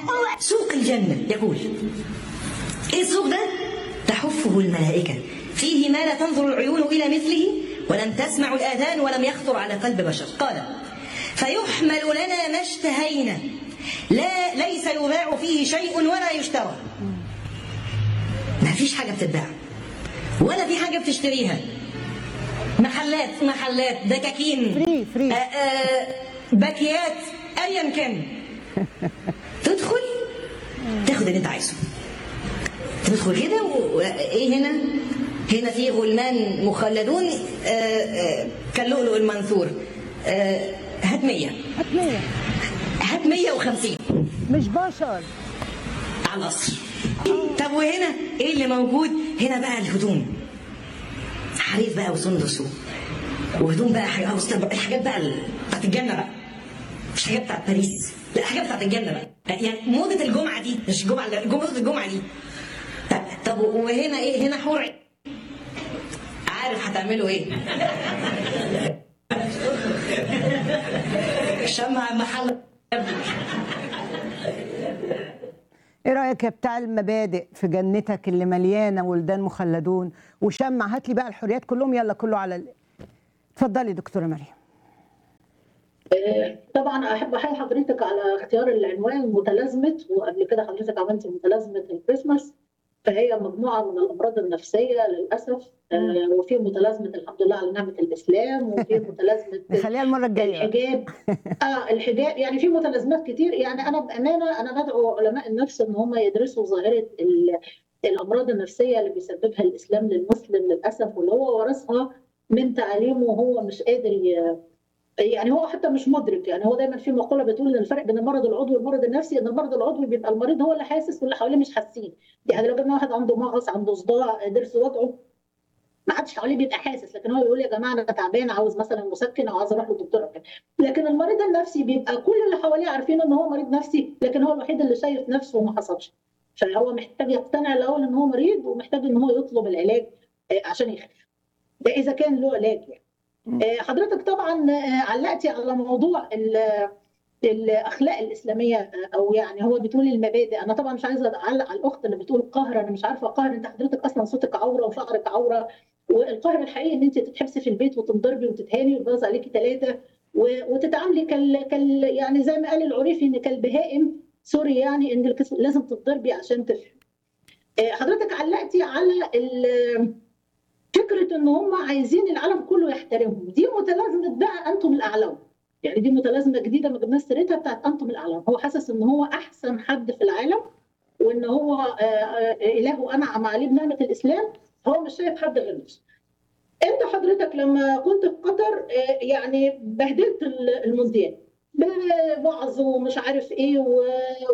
سوق الجنة يقول ايه السوق ده؟ تحفه الملائكة فيه ما لا تنظر العيون إلى مثله ولم تسمع الآذان ولم يخطر على قلب بشر قال فيحمل لنا ما اشتهينا لا ليس يباع فيه شيء ولا يشترى ما فيش حاجة بتتباع ولا في حاجة بتشتريها محلات محلات دكاكين فري فري آه، آه، باكيات ايا كان تدخل تاخد اللي انت عايزه تدخل كده وايه هنا هنا في غلمان مخلدون آه، آه، كاللؤلؤ المنثور آه، هات 100 حتمية هات 150 مش بشر على القصر طب وهنا ايه اللي موجود هنا بقى الهدوم حرير بقى وسندس و- وهدوم بقى حاجة آه، وستر بقى، الحاجات بقى ال- بتاعت الجنة بقى مش حاجات بتاعت باريس لا حاجات بتاعت الجنة بقى يعني موضة الجمعة دي مش الجمعة موضة الجمعة دي طب, طب وهنا ايه هنا حور عين. عارف هتعملوا ايه شمع المحل ايه رايك يا بتاع المبادئ في جنتك اللي مليانه ولدان مخلدون وشمع هات لي بقى الحريات كلهم يلا كله على ال... اتفضلي دكتوره مريم طبعا احب احيي حضرتك على اختيار العنوان متلازمه وقبل كده حضرتك عملت متلازمه الكريسماس فهي مجموعه من الامراض النفسيه للاسف آه، وفي متلازمه الحمد لله على نعمه الاسلام وفي متلازمه نخليها المره الجايه الحجاب اه الحجاب يعني في متلازمات كتير يعني انا بامانه انا بدعو علماء النفس ان هم يدرسوا ظاهره ال- الامراض النفسيه اللي بيسببها الاسلام للمسلم للاسف واللي هو ورثها من تعليمه وهو مش قادر ي... يعني هو حتى مش مدرك يعني هو دايما في مقوله بتقول ان الفرق بين المرض العضوي والمرض النفسي ان المرض العضوي بيبقى المريض هو اللي حاسس واللي حواليه مش حاسين يعني لو جبنا واحد عنده مغص عنده صداع ضرس وجعه ما حدش حواليه بيبقى حاسس لكن هو يقول يا جماعه انا تعبان عاوز مثلا مسكن او عاوز اروح للدكتور أو كده. لكن المريض النفسي بيبقى كل اللي حواليه عارفين ان هو مريض نفسي لكن هو الوحيد اللي شايف نفسه وما حصلش فهو محتاج يقتنع الاول ان هو مريض ومحتاج ان هو يطلب العلاج آه، عشان يخف ده اذا كان له علاج يعني آه، حضرتك طبعا آه، علقتي على موضوع ال- الاخلاق الاسلاميه آه، او يعني هو بتقول المبادئ انا طبعا مش عايزه اعلق على الاخت اللي بتقول قهر انا مش عارفه قهر انت حضرتك اصلا صوتك عوره وشعرك عوره والقهر الحقيقي ان انت تتحبسي في البيت وتنضربي وتتهاني ويتجوز عليكي ثلاثه وتتعاملي كال, كال يعني زي ما قال العريفي ان كالبهائم سوري يعني ان الكس- لازم تتضربي عشان تفهم آه، حضرتك علقتي على ال- فكره ان هم عايزين العالم كله يحترمهم دي متلازمه بقى انتم الاعلام يعني دي متلازمه جديده ما جبناش سيرتها بتاعت انتم الاعلام هو حاسس ان هو احسن حد في العالم وان هو آه، آه، اله انعم عليه بنعمه الاسلام هو مش شايف حد غير نفسه انت حضرتك لما كنت في قطر آه، يعني بهدلت ال- المونديال بوعظ ومش عارف ايه و...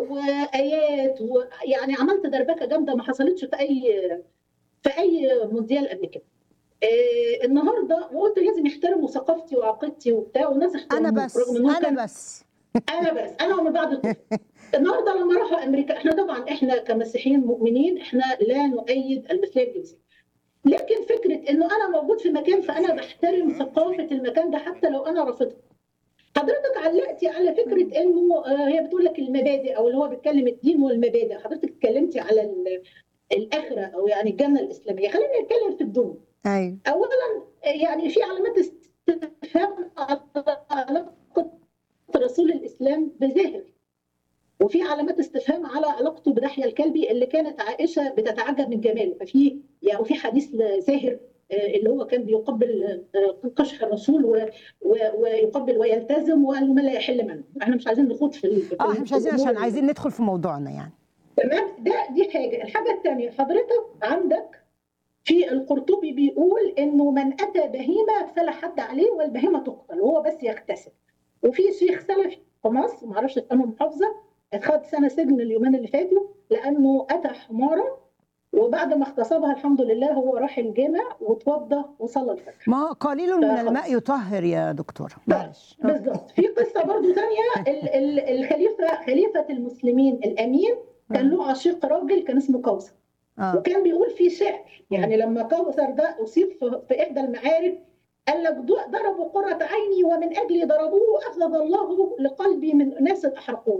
وايات ويعني عملت دربكه جامده ما حصلتش في اي في اي مونديال قبل كده آه النهارده وقلت لازم يحترموا ثقافتي وعقيدتي وبتاع والناس انا احترموا بس رغم إنهم كان- انا بس انا بس انا ومن بعد الطفل النهارده لما راحوا امريكا احنا طبعا احنا كمسيحيين مؤمنين احنا لا نؤيد المثليه الجنسيه لكن فكره انه انا موجود في مكان فانا بحترم ثقافه المكان ده حتى لو انا رافضها حضرتك علقتي على فكره انه آه، هي بتقول لك المبادئ او اللي هو بيتكلم الدين والمبادئ حضرتك اتكلمتي على ال- الاخره او يعني الجنه الاسلاميه خلينا نتكلم في الدين ايوه اولا يعني في علامات استفهام على علاقه رسول الاسلام بزاهر وفي علامات استفهام على علاقته بدحية الكلبي اللي كانت عائشه بتتعجب من جماله ففي يعني وفي حديث زاهر آه، اللي هو كان بيقبل آه، قشح الرسول و- و- ويقبل ويلتزم وقال له ما لا يحل منه احنا مش عايزين نخوض في ال- في اه احنا مش عايزين الأمور عشان عايزين ندخل في موضوعنا يعني تمام ده دي حاجه الحاجه الثانيه حضرتك عندك في القرطبي بيقول انه من اتى بهيمه فلا حد عليه والبهيمه تقتل وهو بس يغتسل وفي شيخ سلفي في مصر ما اعرفش في انه محافظه اتخذ سنه سجن اليومين اللي فاتوا لانه اتى حمارا وبعد ما اغتصبها الحمد لله هو راح الجامع واتوضى وصلى الفجر ما هو قليل من فخلاص. الماء يطهر يا دكتوره معلش آه. بالظبط في قصه برضو ثانيه ال- ال- الخليفه خليفه المسلمين الامين كان له عشيق راجل كان اسمه كوثر اه وكان بيقول فيه شعر يعني لما كوثر ده اصيب في في احدى المعارك قال لك ضربوا قرة عيني ومن اجلي ضربوه اخذ الله لقلبي من ناس احرقوه